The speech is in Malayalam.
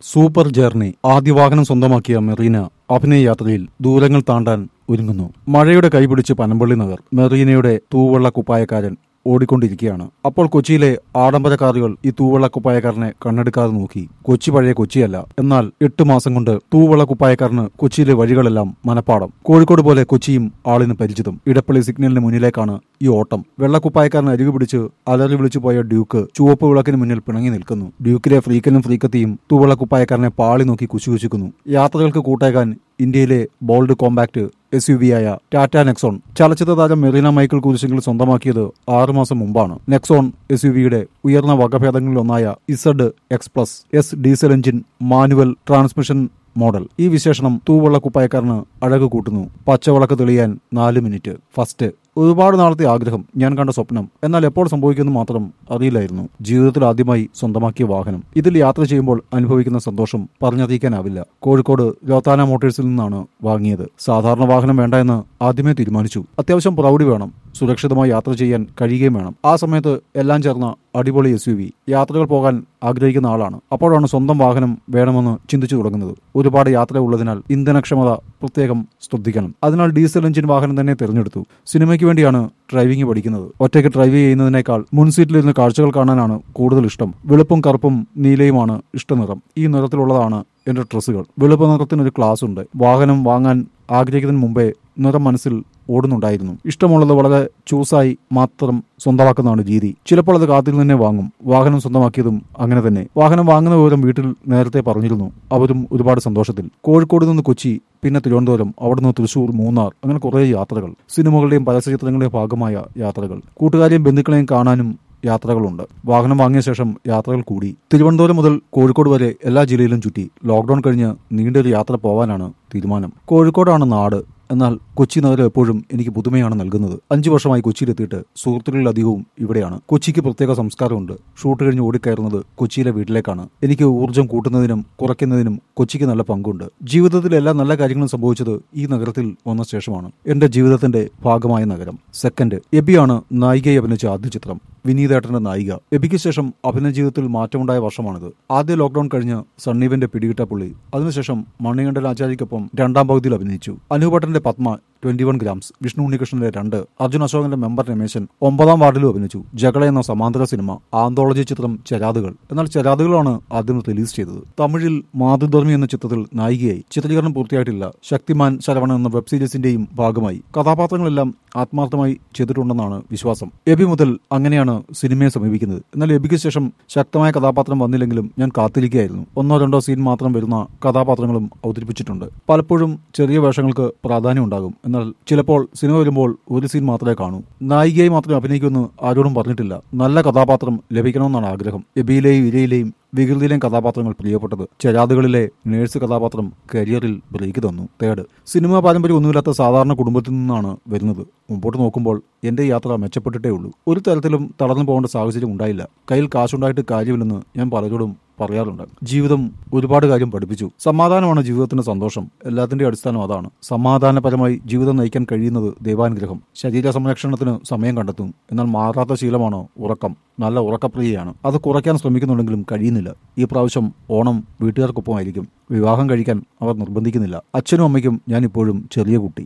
സൂപ്പർ ജേർണി ആദ്യ വാഹനം സ്വന്തമാക്കിയ മെറീന അഭിനയ യാത്രയിൽ ദൂരങ്ങൾ താണ്ടാൻ ഒരുങ്ങുന്നു മഴയുടെ കൈപിടിച്ച് പനമ്പള്ളി നഗർ മെറീനയുടെ തൂവെള്ള കുപ്പായക്കാരൻ ഓടിക്കൊണ്ടിരിക്കുകയാണ് അപ്പോൾ കൊച്ചിയിലെ ആഡംബര കാറുകൾ ഈ തൂവെള്ള കുപ്പായക്കാരനെ കണ്ണെടുക്കാതെ നോക്കി കൊച്ചി പഴയ കൊച്ചിയല്ല എന്നാൽ എട്ട് മാസം കൊണ്ട് തൂവെള്ള കുപ്പായക്കാരന് കൊച്ചിയിലെ വഴികളെല്ലാം മനപ്പാടം കോഴിക്കോട് പോലെ കൊച്ചിയും ആളിന് പരിചിതം ഇടപ്പള്ളി സിഗ്നലിന് മുന്നിലേക്കാണ് ഈ ഓട്ടം വെള്ളക്കുപ്പായക്കാരൻ അരികു പിടിച്ച് അലറി വിളിച്ചു പോയ ഡ്യൂക്ക് ചുവപ്പ് വിളക്കിന് മുന്നിൽ പിണങ്ങി നിൽക്കുന്നു ഡ്യൂക്കിലെ ഫ്രീക്കനും ഫ്രീക്കത്തിയും തൂവെള്ളക്കുപ്പായക്കാരനെ പാളി നോക്കി കുശുകുശുക്കുന്നു യാത്രകൾക്ക് കൂട്ടേകാൻ ഇന്ത്യയിലെ bold compact S U V ആയ ടാറ്റ നെക്സോൺ ചലച്ചിത്ര താരം മെറീന മൈക്കിൾ കുരിശെങ്കിൽ സ്വന്തമാക്കിയത് ആറുമാസം മുമ്പാണ് നെക്സോൺ എസ് യു വിയുടെ ഉയർന്ന വകഭേദങ്ങളിലൊന്നായ Z X plus S diesel engine manual transmission model ഈ വിശേഷണം തൂവെള്ള കുപ്പായക്കാരന് അഴക് കൂട്ടുന്നു പച്ചവിളക്ക് തെളിയാൻ നാല് മിനിറ്റ് ഫസ്റ്റ് ഒരുപാട് നാളത്തെ ആഗ്രഹം ഞാൻ കണ്ട സ്വപ്നം എന്നാൽ എപ്പോൾ സംഭവിക്കുമെന്ന് മാത്രം അറിയില്ലായിരുന്നു ജീവിതത്തിൽ ആദ്യമായി സ്വന്തമാക്കിയ വാഹനം ഇതിൽ യാത്ര ചെയ്യുമ്പോൾ അനുഭവിക്കുന്ന സന്തോഷം പറഞ്ഞറിയിക്കാനാവില്ല കോഴിക്കോട് ലോത്താന മോട്ടോഴ്സിൽ നിന്നാണ് വാങ്ങിയത് സാധാരണ വാഹനം വേണ്ട എന്ന് ആദ്യമേ തീരുമാനിച്ചു അത്യാവശ്യം പ്രൗഢി വേണം സുരക്ഷിതമായി യാത്ര ചെയ്യാൻ കഴിയുകയും വേണം ആ സമയത്ത് എല്ലാം ചേർന്ന അടിപൊളി എസ് യു വി യാത്രകൾ പോകാൻ ആഗ്രഹിക്കുന്ന ആളാണ് അപ്പോഴാണ് സ്വന്തം വാഹനം വേണമെന്ന് ചിന്തിച്ചു തുടങ്ങുന്നത് ഒരുപാട് യാത്ര ഉള്ളതിനാൽ ഇന്ധനക്ഷമത പ്രത്യേകം ശ്രദ്ധിക്കണം അതിനാൽ ഡീസൽ എഞ്ചിൻ വാഹനം തന്നെ തിരഞ്ഞെടുത്തു സിനിമയ്ക്ക് വേണ്ടിയാണ് ഡ്രൈവിംഗ് പഠിക്കുന്നത് ഒറ്റയ്ക്ക് ഡ്രൈവ് ചെയ്യുന്നതിനേക്കാൾ മുൻസീറ്റിലിരുന്ന് കാഴ്ചകൾ കാണാനാണ് കൂടുതൽ ഇഷ്ടം വെളുപ്പും കറുപ്പും നീലയുമാണ് ഇഷ്ടനിറം ഈ നിറത്തിലുള്ളതാണ് എന്റെ ഡ്രസ്സുകൾ വെളുപ്പ് നിറത്തിനൊരു ക്ലാസ് ഉണ്ട് വാഹനം വാങ്ങാൻ ആഗ്രഹിക്കുന്നതിന് മുമ്പേ നിറം മനസ്സിൽ ഓടുന്നുണ്ടായിരുന്നു ഇഷ്ടമുള്ളത് വളരെ ചൂസായി മാത്രം സ്വന്തമാക്കുന്നതാണ് രീതി ചിലപ്പോൾ അത് കാത്തിൽ തന്നെ വാങ്ങും വാഹനം സ്വന്തമാക്കിയതും അങ്ങനെ തന്നെ വാഹനം വാങ്ങുന്ന വിവരം വീട്ടിൽ നേരത്തെ പറഞ്ഞിരുന്നു അവരും ഒരുപാട് സന്തോഷത്തിൽ കോഴിക്കോട് നിന്ന് കൊച്ചി പിന്നെ തിരുവനന്തപുരം അവിടുന്ന് തൃശൂർ മൂന്നാർ അങ്ങനെ കുറേ യാത്രകൾ സിനിമകളുടെയും പരസ്യചിത്രങ്ങളുടെയും ഭാഗമായ യാത്രകൾ കൂട്ടുകാരെയും ബന്ധുക്കളെയും കാണാനും യാത്രകളുണ്ട് വാഹനം വാങ്ങിയ ശേഷം യാത്രകൾ കൂടി തിരുവനന്തപുരം മുതൽ കോഴിക്കോട് വരെ എല്ലാ ജില്ലയിലും ചുറ്റി ലോക്ഡൌൺ കഴിഞ്ഞ് നീണ്ടൊരു യാത്ര പോവാനാണ് തീരുമാനം കോഴിക്കോടാണ് നാട് എന്നാൽ കൊച്ചി നഗരം എപ്പോഴും എനിക്ക് പുതുമയാണ് നൽകുന്നത് അഞ്ചു വർഷമായി കൊച്ചിയിലെത്തിയിട്ട് സുഹൃത്തുക്കളിലധികവും ഇവിടെയാണ് കൊച്ചിക്ക് പ്രത്യേക സംസ്കാരമുണ്ട് ഷൂട്ട് കഴിഞ്ഞ് ഓടിക്കയറുന്നത് കൊച്ചിയിലെ വീട്ടിലേക്കാണ് എനിക്ക് ഊർജ്ജം കൂട്ടുന്നതിനും കുറയ്ക്കുന്നതിനും കൊച്ചിക്ക് നല്ല പങ്കുണ്ട് ജീവിതത്തിൽ എല്ലാ നല്ല കാര്യങ്ങളും സംഭവിച്ചത് ഈ നഗരത്തിൽ വന്ന ശേഷമാണ് എന്റെ ജീവിതത്തിന്റെ ഭാഗമായ നഗരം സെക്കൻഡ് എബിയാണ് നായികയെ അഭിനയിച്ച ആദ്യ ചിത്രം വിനീതേട്ടന്റെ നായിക എബിക്ക് ശേഷം അഭിനയ ജീവിതത്തിൽ മാറ്റമുണ്ടായ വർഷമാണിത് ആദ്യ ലോക്ഡൌൺ കഴിഞ്ഞ് സണ്ണീവന്റെ പിടികിട്ട പുള്ളി അതിനുശേഷം മണികണ്ഠൻ ആചാര്യക്കൊപ്പം രണ്ടാം പകുതിയിൽ അഭിനയിച്ചു അനുപട്ടന്റെ Padma twenty one grams Vishnu ഉണ്ണികൃഷ്ണന്റെ രണ്ട് അർജുൻ അശോകന്റെ മെമ്പർ രമേശൻ ഒമ്പതാം വാർഡിലും അഭിനയിച്ചു ജഗള എന്ന സമാന്തര സിനിമ ആന്തോളജി ചിത്രം ചരാതുകൾ എന്നാൽ ചരാതുകളാണ് ആദ്യം റിലീസ് ചെയ്തത് തമിഴിൽ മാതൃധർമ്മി എന്ന ചിത്രത്തിൽ നായികയായി ചിത്രീകരണം പൂർത്തിയായിട്ടില്ല ശക്തിമാൻ ശരവണൻ എന്ന വെബ് സീരീസിന്റെയും ഭാഗമായി കഥാപാത്രങ്ങളെല്ലാം ആത്മാർത്ഥമായി ചെയ്തിട്ടുണ്ടെന്നാണ് വിശ്വാസം എബി മുതൽ അങ്ങനെയാണ് സിനിമയെ സമീപിക്കുന്നത് എന്നാൽ എബിക്ക് ശേഷം ശക്തമായ കഥാപാത്രം വന്നില്ലെങ്കിലും ഞാൻ കാത്തിരിക്കുകയായിരുന്നു ഒന്നോ രണ്ടോ സീൻ മാത്രം വരുന്ന കഥാപാത്രങ്ങളും അവതരിപ്പിച്ചിട്ടുണ്ട് പലപ്പോഴും ചെറിയ വേഷങ്ങൾക്ക് പ്രാധാന്യം ഉണ്ടാകും എന്നാൽ ചിലപ്പോൾ സിനിമ വരുമ്പോൾ ഒരു സീൻ മാത്രമേ കാണൂ നായികയായി മാത്രമേ അഭിനയിക്കുമെന്ന് ആരോടും പറഞ്ഞിട്ടില്ല നല്ല കഥാപാത്രം ലഭിക്കണമെന്നാണ് ആഗ്രഹം എബിയിലെയും ഇരയിലെയും വികൃതിയിലെയും കഥാപാത്രങ്ങൾ പ്രിയപ്പെട്ടത് ചെരാതുകളിലെ നേഴ്സ് കഥാപാത്രം കരിയറിൽ ബ്രേക്ക് തന്നു തേർഡ് സിനിമാ പാരമ്പര്യം ഒന്നുമില്ലാത്ത സാധാരണ കുടുംബത്തിൽ നിന്നാണ് വരുന്നത് മുമ്പോട്ട് നോക്കുമ്പോൾ എന്റെ യാത്ര മെച്ചപ്പെട്ടിട്ടേ ഉള്ളൂ ഒരു തരത്തിലും തളർന്നു പോകേണ്ട സാഹചര്യം ഉണ്ടായില്ല കയ്യിൽ കാശുണ്ടായിട്ട് കാര്യമില്ലെന്ന് ഞാൻ പലരോടും പറയാറുണ്ട് ജീവിതം ഒരുപാട് കാര്യം പഠിപ്പിച്ചു സമാധാനമാണ് ജീവിതത്തിന്റെ സന്തോഷം എല്ലാത്തിന്റെ അടിസ്ഥാനം അതാണ് സമാധാനപരമായി ജീവിതം നയിക്കാൻ കഴിയുന്നത് ദൈവാനുഗ്രഹം ശരീര സംരക്ഷണത്തിന് സമയം കണ്ടെത്തും എന്നാൽ മാറാത്ത ശീലമാണ് ഉറക്കം നല്ല ഉറക്കപ്രിയയാണ് അത് കുറയ്ക്കാൻ ശ്രമിക്കുന്നുണ്ടെങ്കിലും കഴിയുന്നില്ല ഈ പ്രാവശ്യം ഓണം വീട്ടുകാർക്കൊപ്പമായിരിക്കും വിവാഹം കഴിക്കാൻ അവർ നിർബന്ധിക്കുന്നില്ല അച്ഛനും അമ്മയ്ക്കും ഞാൻ ഇപ്പോഴും ചെറിയ കുട്ടി